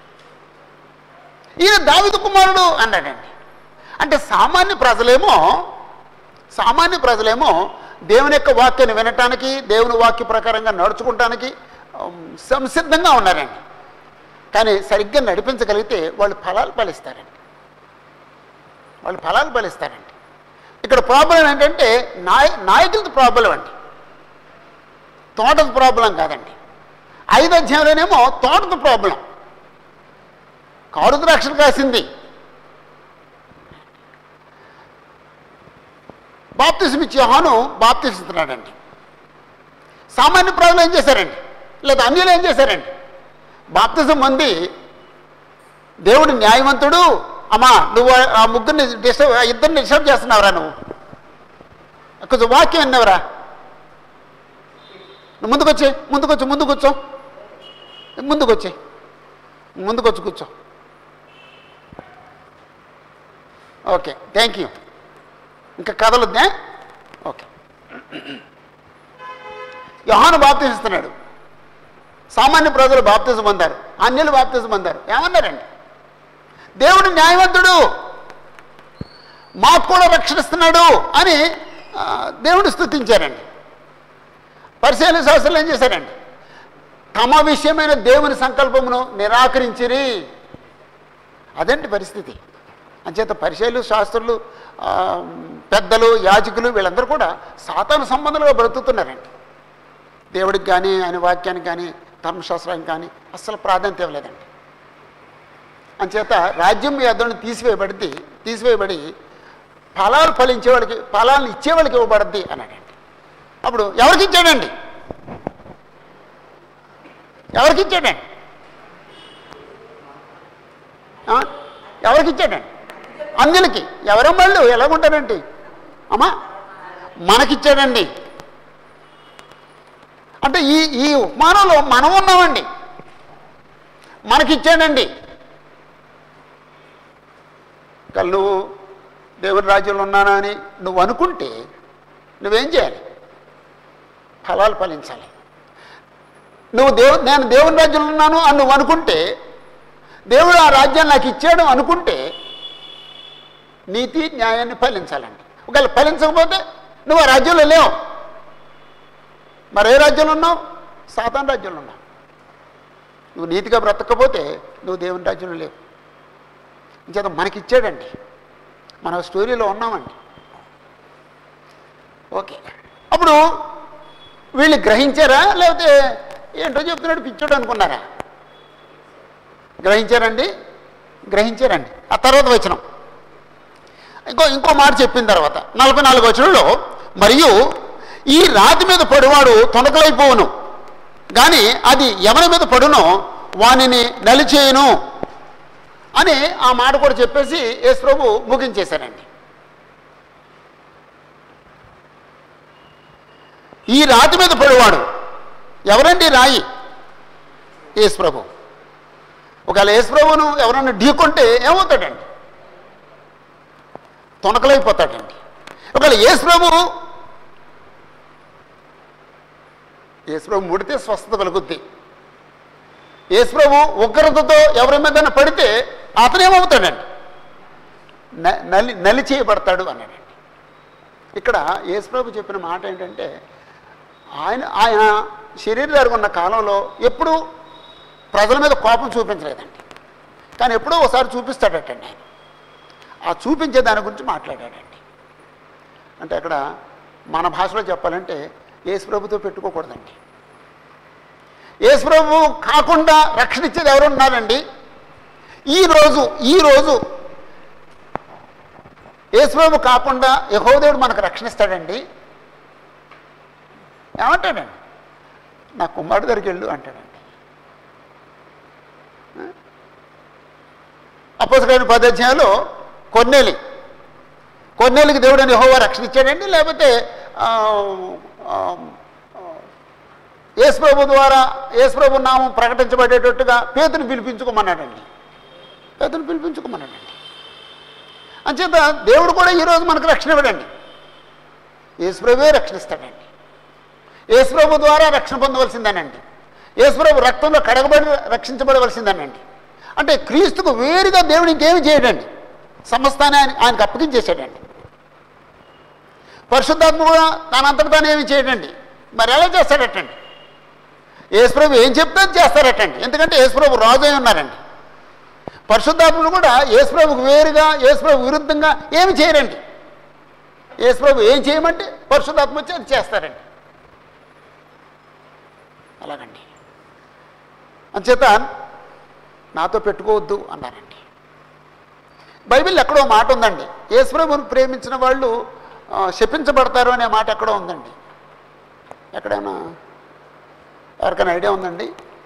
ఈయన దావిదు కుమారుడు అన్నాడండి అంటే సామాన్య ప్రజలేమో సామాన్య ప్రజలేమో దేవుని యొక్క వాక్యాన్ని వినటానికి దేవుని వాక్య ప్రకారంగా నడుచుకుంటానికి ఉమ్, సంసిద్ధంగా ఉన్నారండి కానీ సరిగ్గా నడిపించగలిగితే వాళ్ళు ఫలాలు ఫలిస్తారండి వాళ్ళు ఫలాలు ఫలిస్తారండి ఇక్కడ ప్రాబ్లం ఏంటంటే నాయ నాయకులది ప్రాబ్లం అండి తోటది ప్రాబ్లం కాదండి ఐదు అధ్యాయంలోనేమో తోటది ప్రాబ్లం కారు ద్రాక్షలు కాసింది బాప్తిసం ఇచ్చి హాను బాప్తిస్తున్నాడండి సామాన్య ప్రజలు ఏం చేశారండి లేదా అన్యులు ఏం చేశారండి బాప్తిజం మంది దేవుడు న్యాయవంతుడు అమ్మా నువ్వు ఆ ముగ్గురిని డిస్టర్బ్ ఆ ఇద్దరిని డిస్టర్బ్ చేస్తున్నావురా నువ్వు కొంచెం వాక్యం విన్నావురా నువ్వు ముందుకొచ్చి ముందుకొచ్చి ముందు కూర్చో ముందుకొచ్చి ముందుకొచ్చి కూర్చో ఓకే థ్యాంక్ యూ ఇంకా కథలుద్దా ఓకే యోహాను బాప్తిస్తున్నాడు సామాన్య ప్రజలు బాప్తిజం పొందారు అన్యులు బాప్తిజం పొందారు ఏమన్నారండి దేవుడు న్యాయవంతుడు మాకు కూడా రక్షిస్తున్నాడు అని ఆ, దేవుడు స్తుతించారండి పరిశీలన శాస్త్రులు ఏం చేశారండి తమ విషయమైన దేవుని సంకల్పమును నిరాకరించిరి అదండి పరిస్థితి అంచేత పరిశీలు శాస్త్రులు ఆ, పెద్దలు యాజకులు వీళ్ళందరూ కూడా సాతాను సంబంధాలుగా బ్రతుకుతున్నారండి దేవుడికి కానీ ఆయన వాక్యానికి కానీ ధర్మశాస్త్రానికి కానీ అస్సలు ప్రాధాన్యత ఇవ్వలేదండి అంచేత రాజ్యం మీ అద్దరిని తీసివేయబడింది తీసివేయబడి ఫలాలు ఫలించేవాడికి ఫలాలను ఇచ్చేవాడికి ఇవ్వబడద్ది అన్నాడండి అప్పుడు ఎవరికి ఇచ్చాడండి ఎవరికి ఇచ్చాడండి ఆ? ఎవరికి ఇచ్చాడండి అందులకి ఎవరం వాళ్ళు ఎలాగుంటారండి అమ్మా మనకిచ్చాడండి అంటే ఈ ఈ ఉపమానంలో మనం ఉన్నామండి మనకిచ్చాడండి కల్ నువ్వు దేవుని రాజ్యంలో ఉన్నానా అని నువ్వు అనుకుంటే నువ్వేం చేయాలి ఫలాలు ఫలించాలి నువ్వు దేవు నేను దేవుని రాజ్యంలో ఉన్నాను అని నువ్వు అనుకుంటే దేవుడు ఆ రాజ్యాన్ని నాకు ఇచ్చాడు అనుకుంటే నీతి న్యాయాన్ని ఫలించాలండి ఒకవేళ ఫలించకపోతే నువ్వు ఆ రాజ్యంలో లేవు మరి ఏ రాజ్యంలో ఉన్నావు సాతాన్ రాజ్యంలో ఉన్నావు నువ్వు నీతిగా బ్రతకపోతే నువ్వు దేవుని రాజ్యంలో లేవు ఇంచేత మనకిచ్చాడండి మన స్టోరీలో ఉన్నామండి ఓకే అప్పుడు వీళ్ళు గ్రహించారా లేకపోతే ఏంటో చెప్తున్నాడు పిచ్చోడు అనుకున్నారా గ్రహించారండి గ్రహించారండి ఆ తర్వాత వచ్చినాం ఇంకో ఇంకో మాట చెప్పిన తర్వాత నలభై నాలుగు వచనంలో మరియు ఈ రాతి మీద పడివాడు తొనకలైపోవును కానీ అది ఎవరి మీద పడునో వానిని నలిచేయును అని ఆ మాట కూడా చెప్పేసి యేసు ప్రభు ముగించేశారండి ఈ రాతి మీద పడేవాడు ఎవరండి ఈ రాయి యేసు ప్రభు ఒకవేళ యేసు ప్రభువును ఎవరన్నా ఢీకొంటే ఏమవుతాడండి తొనకలైపోతాడండి ఒకవేళ యేసు ప్రభు యేసు ప్రభు ముడితే స్వస్థత కలుగుద్ది యేసు ప్రభు ఉగ్రతతో ఎవరి మీద పడితే అతనేమవుతాడండి న- నలి నలి చేయబడతాడు అన్నాడండి ఇక్కడ యేసు ప్రభు చెప్పిన మాట ఏంటంటే ఆయన ఆయన శరీరధారి ఉన్న కాలంలో ఎప్పుడూ ప్రజల మీద కోపం చూపించలేదండి కానీ ఎప్పుడో ఒకసారి చూపిస్తాడటండి ఆయన ఆ చూపించే దాని గురించి మాట్లాడాడండి అంటే అక్కడ మన భాషలో చెప్పాలంటే యేసు ప్రభుతో పెట్టుకోకూడదండి యేసు ప్రభు కాకుండా రక్షణ ఇచ్చేది ఎవరు ఉన్నారండి ఈరోజు ఈరోజు యేసు ప్రభు కాకుండా యహోదేవుడు మనకు రక్షణ ఇస్తాడండి ఏమంటాడండి నా కుమారుడు దగ్గరికి వెళ్ళు అంటాడండి అపోసరైన పదధ్యాయంలో కొన్నేలి కొన్నేలికి దేవుడు అని యెహోవా రక్షణ ఇచ్చాడండి లేకపోతే ఆ, ఆ, ఆ, యేసుప్రభు ద్వారా యేసుప్రభు నామం ప్రకటించబడేటట్టుగా పేతుని పిలిపించుకోమన్నాడండి పేతుని పిలిపించుకోమన్నాడండి అంచేత దేవుడు కూడా ఈరోజు మనకు రక్షణ ఇవ్వడండి యేసుప్రభువే రక్షణిస్తాడండి యేసుప్రభు ద్వారా రక్షణ పొందవలసిందేనండి యేసుప్రభు రక్తంలో కడగబడి రక్షించబడవలసిందేనండి అంటే క్రీస్తుకు వేరుగా దేవుడు ఇంకేమి చేయడండి సమస్తాన్ని ఆయన ఆయనకు అప్పగించేసాడండి పరిశుద్ధాత్మ కూడా తనంతట తాను ఏమి చేయడండి మరి ఎలా చేస్తాడటండి యేసుప్రభు ఏం చెప్తే అది చేస్తారటండి ఎందుకంటే యేసుప్రభు రాజు అయి ఉన్నారండి పరిశుద్ధాత్మలు కూడా యేసుప్రభుకు వేరుగా యేసుప్రభు విరుద్ధంగా ఏమి చేయరండి యేసుప్రభు ఏం చేయమంటే పరిశుద్ధాత్మ వచ్చి అది చేస్తారండి అలాగండి అంచేత నాతో పెట్టుకోవద్దు అన్నారండి బైబిల్ ఎక్కడో మాట ఉందండి యేసుప్రభుని ప్రేమించిన వాళ్ళు ఆ, శపించబడతారు అనే మాట ఎక్కడో ఉందండి ఎక్కడైనా ఎవరికైనా ఐడియా ఉందండి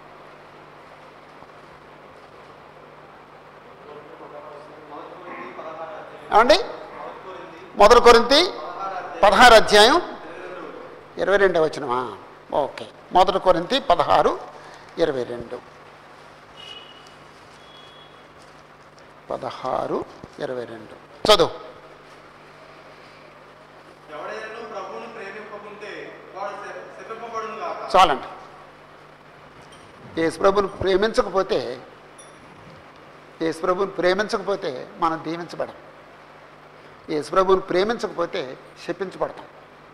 ఏమండి మొదటి కొరింతి పదహారు అధ్యాయం ఇరవై రెండవ వచ్చినమా ఓకే మొదటి కొరింతి పదహారు ఇరవై రెండు పదహారు ఇరవై రెండు చదువు ఎవడైనా ప్రభువును ప్రేమింపకుంటే వాడు శపింపబడును గాక చాలండి యేసుప్రభుని ప్రేమించకపోతే యేసుప్రభుని ప్రేమించకపోతే మనం దీవించబడం యేసుప్రభుని ప్రేమించకపోతే శపించబడతాం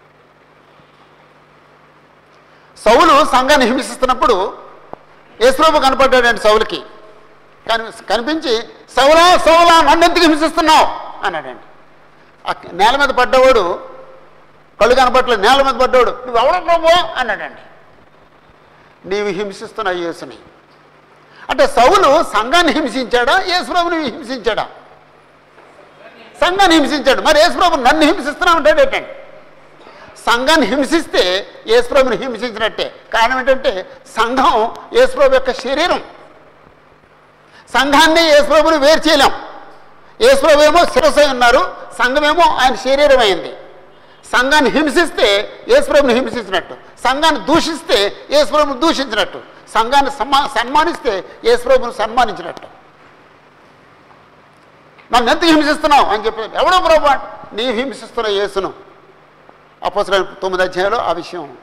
సౌలు సంఘాన్ని హింసిస్తున్నప్పుడు యేసుప్రభు కనపడ్డాడండి సౌలుకి కని కనిపించి సౌలా సౌలా నన్నెందుకు హింసిస్తున్నావు అన్నాడండి ఆ నేల మీద పడ్డవాడు కళ్ళు కనపట్లేదు నేల మీద పడ్డాడు నువ్వు ఎవడ ప్రభు అన్నాడండి నీవు హింసిస్తున్న యేసుని అంటే సౌలు సంఘాన్ని హింసించాడా యేసుప్రభుని హింసించాడా సంఘాన్ని హింసించాడు మరి యేసుప్రభు నన్ను హింసిస్తున్నా ఉంటాడేటండి సంఘాన్ని హింసిస్తే యేసుప్రభుని హింసించినట్టే కారణం ఏంటంటే సంఘం యేసుప్రభు యొక్క శరీరం సంఘాన్ని యేసుప్రభుని వేరు చేయలేం యేసుప్రభు ఏమో శిరస్సు అయి ఉన్నారు సంఘమేమో ఆయన శరీరం అయింది సంఘాన్ని హింసిస్తే యేసుప్రభుని హింసించినట్టు సంఘాన్ని దూషిస్తే యేసుప్రభుని దూషించినట్టు సంఘాన్ని సమ్మా సన్మానిస్తే యేసుప్రభుని సన్మానించినట్టు నన్ను ఎంత హింసిస్తున్నావు అని చెప్పి ఎవడో ప్రభు అంటే, నీ హింసిస్తున్న యేసును అపోసర తొమ్మిది అధ్యాయంలో ఆ విషయం ఉంది.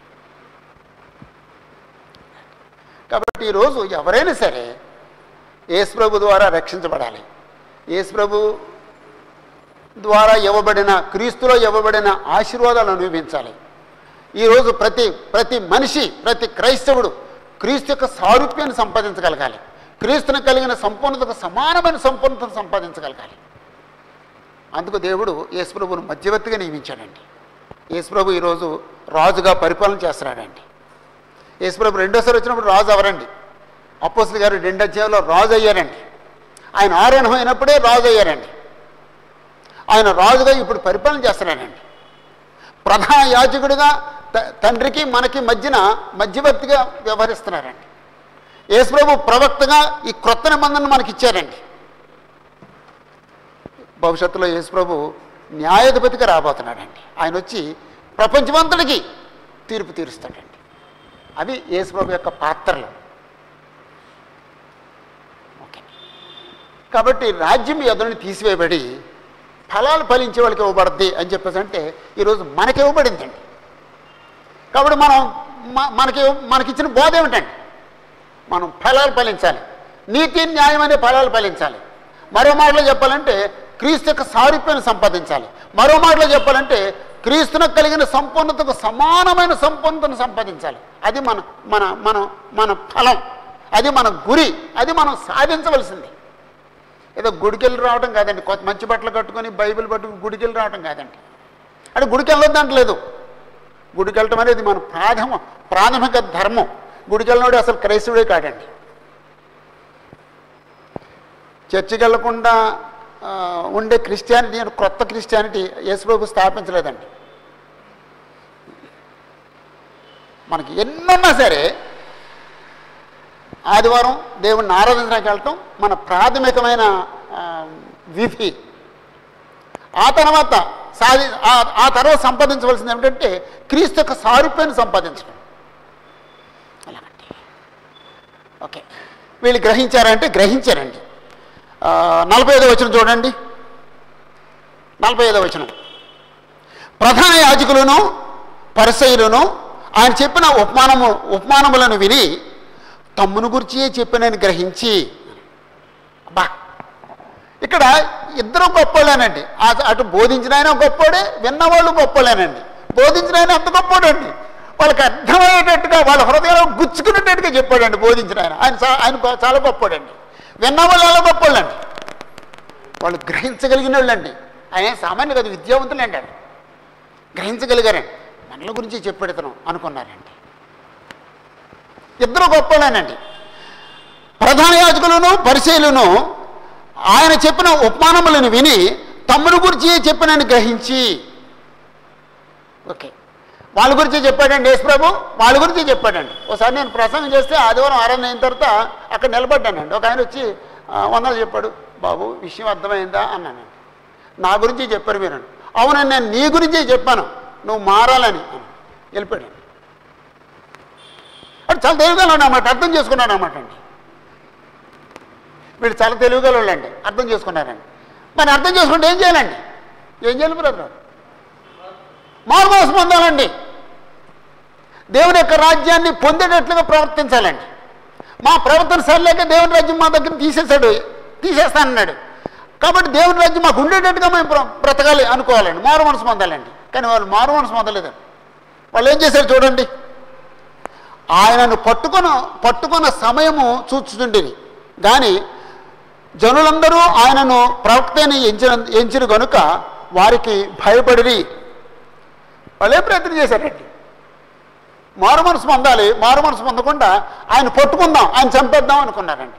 కాబట్టి ఈరోజు ఎవరైనా సరే యేసుప్రభు ద్వారా రక్షించబడాలి యేసుప్రభు ద్వారా ఇవ్వబడిన క్రీస్తులో ఇవ్వబడిన ఆశీర్వాదాలు అనుభవించాలి ఈరోజు ప్రతి ప్రతి మనిషి ప్రతి క్రైస్తవుడు క్రీస్తు యొక్క సారూప్యాన్ని సంపాదించగలగాలి క్రీస్తుని కలిగిన సంపూర్ణతకు సమానమైన సంపూర్ణతను సంపాదించగలగాలి అందుకు దేవుడు యేసుప్రభును మధ్యవర్తిగా నియమించాడండి యేసుప్రభు ఈరోజు రాజుగా పరిపాలన చేస్తున్నాడండి యేసుప్రభు రెండోసారి వచ్చినప్పుడు రాజు అవరండి అపోసులు గారు రెండు అధ్యాయంలో రాజు అయ్యారండి ఆయన ఆరోహణం అయినప్పుడే రాజు అయ్యారండి ఆయన రాజుగా ఇప్పుడు పరిపాలన చేస్తున్నాడండి ప్రధాన యాజకుడిగా త- తండ్రికి మనకి మధ్యన మధ్యవర్తిగా వ్యవహరిస్తున్నారండి యేసుప్రభు ప్రవక్తగా ఈ క్రొత్త నిబంధనను మనకి ఇచ్చారండి భవిష్యత్తులో యేసుప్రభు న్యాయాధిపతిగా రాబోతున్నాడండి ఆయన వచ్చి ప్రపంచమంతటికి తీర్పు తీరుస్తాడండి అవి యేసుప్రభు యొక్క పాత్రలు ఓకే కాబట్టి రాజ్యం ఎదురుని తీసివేయబడి ఫలాలు ఫలించే వాళ్ళకి ఇవ్వబడుద్ది అని చెప్పేసి అంటే ఈరోజు మనకి ఇవ్వబడిందండి కాబట్టి మనం మ- మనకి మనకిచ్చిన బోధ ఏమిటండి మనం ఫలాలు ఫలించాలి నీతి న్యాయం అనే ఫలాలు ఫలించాలి మరో మాటలో చెప్పాలంటే క్రీస్తు యొక్క సారూప్యాన్ని సంపాదించాలి మరో మాటలో చెప్పాలంటే క్రీస్తునకు కలిగిన సంపూర్ణతకు సమానమైన సంపూర్ణతను సంపాదించాలి అది మన మన మన మన ఫలం అది మన గురి అది మనం సాధించవలసింది ఏదో గుడికి వెళ్ళి రావడం కాదండి కొత్త మంచి బట్టలు కట్టుకొని బైబిల్ పట్టుకుని గుడికి వెళ్ళి రావడం కాదండి అంటే గుడికి వెళ్ళొద్దు అంటలేదు గుడికి వెళ్ళటం అనేది మన ప్రాథమ ప్రాథమిక ధర్మం గుడికి వెళ్ళినోడు అసలు క్రైస్తవుడే కాడండి చర్చికి వెళ్లకుండా ఆ, ఉండే క్రిస్టియానిటీ అని కొత్త క్రిస్టియానిటీ యేసుప్రభు స్థాపించలేదండి మనకి ఎన్నున్నా సరే ఆదివారం దేవుణ్ణి ఆరాధించడానికి వెళ్ళటం మన ప్రాథమికమైన ఆ, విధి ఆ తర్వాత సాధి ఆ- ఆ తర్వాత సంపాదించవలసింది ఏమిటంటే క్రీస్తు యొక్క సారూప్యాన్ని సంపాదించడం అలాగండి ఓకే వీళ్ళు గ్రహించారంటే గ్రహించారండి ఆ, నలభై ఐదో వచనం చూడండి నలభై ఐదో వచనం ప్రధాన యాజకులను పరిసయులను ఆయన చెప్పిన ఉపమానము ఉపమానములను విని తమ్మును గురించి చెప్పినని గ్రహించి అబ్బా ఇక్కడ ఇద్దరు గొప్పోళ్ళేనండి ఆ- అటు బోధించిన ఆయన గొప్పోడే విన్నవాళ్ళు గొప్పోళ్ళేనండి బోధించిన ఆయన అంత గొప్పోడండి వాళ్ళకి అర్థమయ్యేటట్టుగా వాళ్ళ హృదయంలో గుచ్చుకునేటట్టుగా చెప్పాడండి బోధించిన ఆయన ఆయన చా- ఆయన గొ- చాలా గొప్పోడండి విన్నవాళ్ళు చాలా గొప్పోళ్ళండి వాళ్ళు గ్రహించగలిగిన వాళ్ళండి ఆయన సామాన్య కదా విద్యావంతులండి ఆయన గ్రహించగలిగారండి మనల గురించి చెప్పెడతాను అనుకున్నారండి ఇద్దరు గొప్పలేనండి ప్రధాన యాజకులను పరిశీలను ఆయన చెప్పిన ఉపమానములను విని తమ్ముడు గురించి చెప్పినని గ్రహించి ఓకే వాళ్ళ గురించి చెప్పాడండి యేసు ప్రభు వాళ్ళ గురించి చెప్పాడండి ఒకసారి నేను ప్రసంగం చేస్తే ఆదివారం ఆరాధన అయిన తర్వాత అక్కడ నిలబడ్డానండి ఒక ఆయన వచ్చి "ఆ, వందలు చెప్పాడు బాబు విషయం అర్థమైందా అన్నానండి నా గురించి చెప్పారు మీరు అవునండి నేను నీ గురించే చెప్పాను నువ్వు మారాలని అని వెళ్ళిపోయాడు అంటే చాలా తెలివిగల అన్నమాట అర్థం చేసుకున్నాడు అనమాట అండి వీళ్ళు చాలా తెలివిగల వాళ్ళండి అర్థం చేసుకున్నారండి మరి అర్థం చేసుకుంటే ఏం చేయాలండి ఏం చేయాలి బ్రదర్ మారుమోసం పొందాలండి దేవుని యొక్క రాజ్యాన్ని పొందేటట్లుగా ప్రవర్తించాలండి మా ప్రవర్తన సరిలేక దేవుని రాజ్యం మా దగ్గర తీసేశాడు తీసేస్తానన్నాడు కాబట్టి దేవుని రాజ్యం మాకు ఉండేటట్టుగా మేము బ్ర- బ్రతకాలి అనుకోవాలండి మారు మనసు పొందాలండి కానీ వాళ్ళు మారు మనసు పొందలేదండి వాళ్ళు ఏం చేశారు చూడండి ఆయనను పట్టుకొన పట్టుకున్న సమయము చూచుచుండేది కానీ జనులందరూ ఆయనను ప్రవక్తని ఎంచిన ఎంచిన గనుక వారికి భయపడిరి వాళ్ళే ప్రయత్నం చేశారండి మారు మనసు పొందాలి మారు మనసు పొందకుండా ఆయన పట్టుకుందాం ఆయన చంపేద్దాం అనుకున్నారండి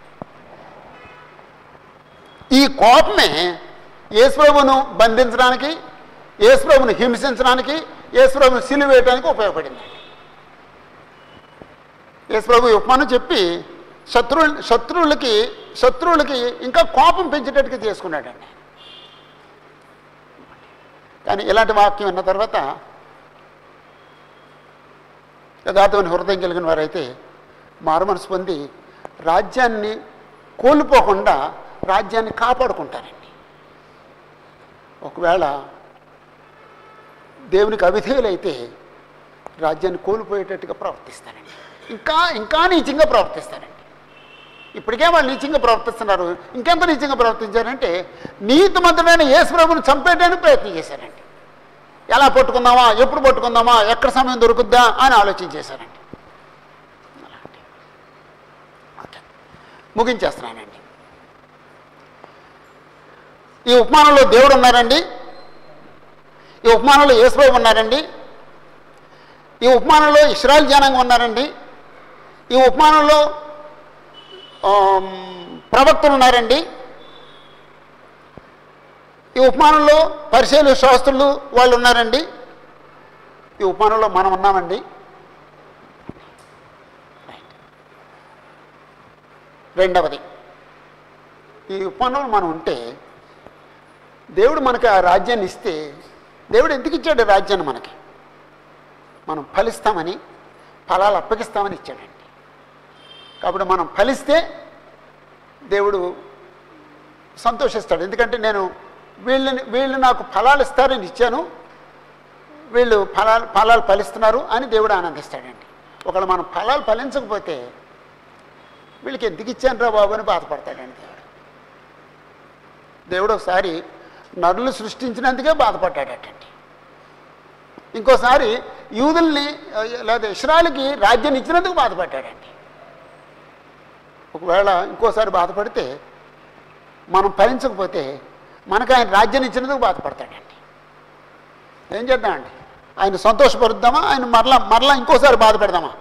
ఈ కోపమే యేసుప్రభును బంధించడానికి యేసుప్రభును హింసించడానికి యేసుప్రభును సిలువేయడానికి ఉపయోగపడింది యేసుప్రభు ఈ ఉపమానం చెప్పి శత్రువు శత్రువులకి శత్రువులకి ఇంకా కోపం పెంచేటట్టుగా చేసుకున్నాడండి కానీ ఇలాంటి వాక్యం విన్న తర్వాత యథార్థమైన హృదయం కలిగిన వారైతే మారుమనసు పొంది రాజ్యాన్ని కోల్పోకుండా రాజ్యాన్ని కాపాడుకుంటారండి ఒకవేళ దేవునికి అవిధేయులైతే రాజ్యాన్ని కోల్పోయేటట్టుగా ప్రవర్తిస్తారండి ఇంకా ఇంకా నీచంగా ప్రవర్తిస్తారండి ఇప్పటికే వాళ్ళు నీచంగా ప్రవర్తిస్తున్నారు ఇంకెంత నీచంగా ప్రవర్తించారంటే నీతిమంతుడైన యేసుప్రభుని చంపేయడానికి ప్రయత్నం చేశారండి ఎలా పట్టుకుందామా ఎప్పుడు పట్టుకుందామా ఎక్కడ సమయం దొరుకుద్దా అని ఆలోచన చేశారండి అలాంటి. ఓకే. ముగించేస్తున్నానండి ఈ ఉపమానంలో దేవుడు ఉన్నారండి ఈ ఉపమానంలో యేసుప్రభు ఉన్నారండి ఈ ఉపమానంలో ఇస్రాయల్ జనాంగం ఉన్నారండి ఈ ఉపమానంలో ఆమ్, ప్రవక్తలు ఉన్నారండి ఈ ఉపమానంలో పరిశీలు శాస్త్రులు వాళ్ళు ఉన్నారండి ఈ ఉపమానంలో మనం ఉన్నామండి రెండవది ఈ ఉపమానంలో మనం ఉంటే దేవుడు మనకి ఆ రాజ్యాన్ని ఇస్తే దేవుడు ఎందుకు ఇచ్చాడు ఈ రాజ్యాన్ని మనకి మనం ఫలిస్తామని ఫలాలు అప్పగిస్తామని ఇచ్చాడండి కాబట్టి మనం ఫలిస్తే దేవుడు సంతోషిస్తాడు ఎందుకంటే నేను వీళ్ళని వీళ్ళు నాకు ఫలాలు ఇస్తారని ఇచ్చాను వీళ్ళు ఫలాలు ఫలాలు ఫలిస్తున్నారు అని దేవుడు ఆనందిస్తాడండి ఒకవేళ మనం ఫలాలు ఫలించకపోతే వీళ్ళకి ఎందుకు ఇచ్చాను రా బాబు అని బాధపడతాడండి దేవుడు దేవుడు ఒకసారి నరులు సృష్టించినందుకే బాధపడ్డాడటండి ఇంకోసారి యూదుల్ని ఆ, లేదా ఇస్రాయల్కి రాజ్యాన్ని ఇచ్చినందుకు బాధపడ్డాడండి ఒకవేళ ఇంకోసారి బాధపడితే మనం ఫలించకపోతే మనకు ఆయన రాజ్యాన్ని ఇచ్చినందుకు బాధపడతాడండి ఏం చేద్దామండి ఆయన సంతోషపరుద్దామా ఆయన మరలా మరలా ఇంకోసారి బాధ పెడదామా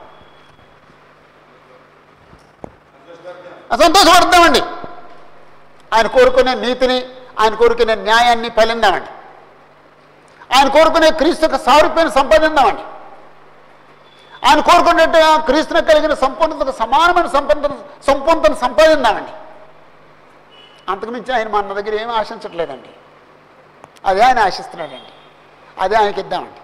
ఆ, సంతోషపడుద్దామండి ఆయన కోరుకునే నీతిని ఆయన కోరుకునే న్యాయాన్ని ఫలిందామండి ఆయన కోరుకునే క్రీస్తుకు సారూప్యాన్ని సంపాదిందామండి ఆయన కోరుకున్నట్టు క్రీస్తునికి కలిగిన సంపూర్ణతకు సమానమైన సంపన్నతను సంపూర్ణతను సంపాదిందామండి అంతకుమించి ఆయన మన దగ్గర ఏమీ ఆశించట్లేదండి అదే ఆయన ఆశిస్తున్నాడండి అదే ఆయనకి ఇద్దామండి